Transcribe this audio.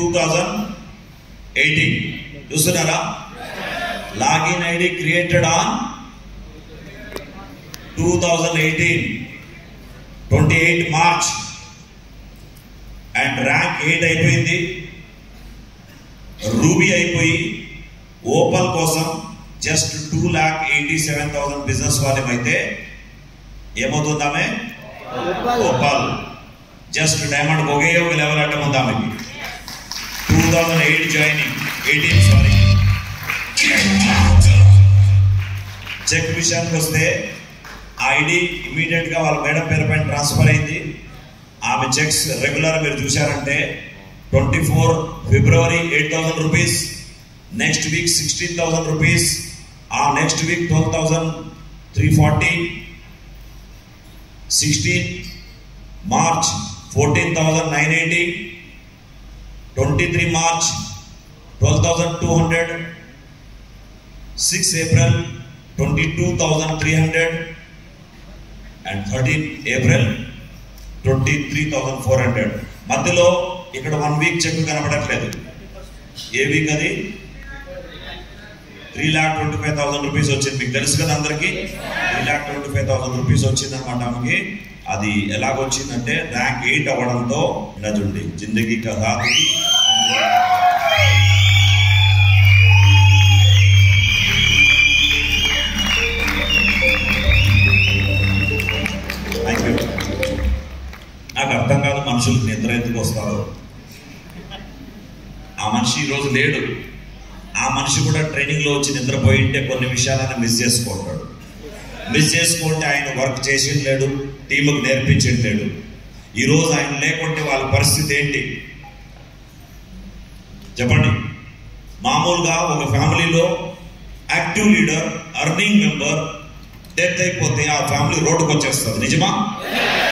thousand eighteen చూస్తున్నారా login ID created on two thousand eighteen twenty eight March and rank eight అయిపోయింది ruby అయిపోయి opal కోసం just two lakh eighty seven thousand business వాళ్ళమైతే ఏమవుతుందామే opal just diamond ఒకే ఒక level అంటే ఉంది ఆమెకి two thousand eight joining eighteen sorry check విషయానికి వస్తే ఐడి ఇమీడియట్ గా వాళ్ళ మేడం పేరు పైన ట్రాన్స్ఫర్ అయింది ఆమె చెక్స్ రెగ్యులర్ మీరు చూశారంటే twenty four February eight thousand rupees next week sixteen thousand rupees ఆ next week twelve thousand three forty sixteen March fourteen thousand nine eighty twenty three March twelve thousand two hundred six April twenty two thousand three hundred and thirteen April twenty three thousand four hundred మధ్యలో ఇక్కడ one week check కనబడట్లేదు ఏ week అది three lakh twenty five thousand rupees వచ్చింది మీకు తెలుసు కదా అందరికి three lakh twenty five thousand rupees వచ్చింది అనమాట ఆమెకి అది ఎలాగొచ్చిందంటే ర్యాంక్ ఎయిట్ అవ్వడంతో ఇలా చూడండి జిందగీ కదా థ్యాంక్ యూ నాకు అర్థం కాదు మనుషులకు నిద్ర ఎందుకు వస్తారో ఆ మనిషి ఈరోజు లేడు ఆ మనిషి కూడా ట్రైనింగ్ లో వచ్చి నిద్రపోయి ఉంటే కొన్ని విషయాలను మిస్ చేసుకుంటాడు మిస్ చేసుకుంటే ఆయన వర్క్ చేసి లేడు టీముకు నేర్పించి లేడు ఈ రోజు ఆయన లేకుంటే వాళ్ళ పరిస్థితి ఏంటి చెప్పండి మామూలుగా ఒక ఫ్యామిలీలో active leader earning member death అయిపోతే ఆ ఫ్యామిలీ రోడ్డుకు వచ్చేస్తుంది నిజమా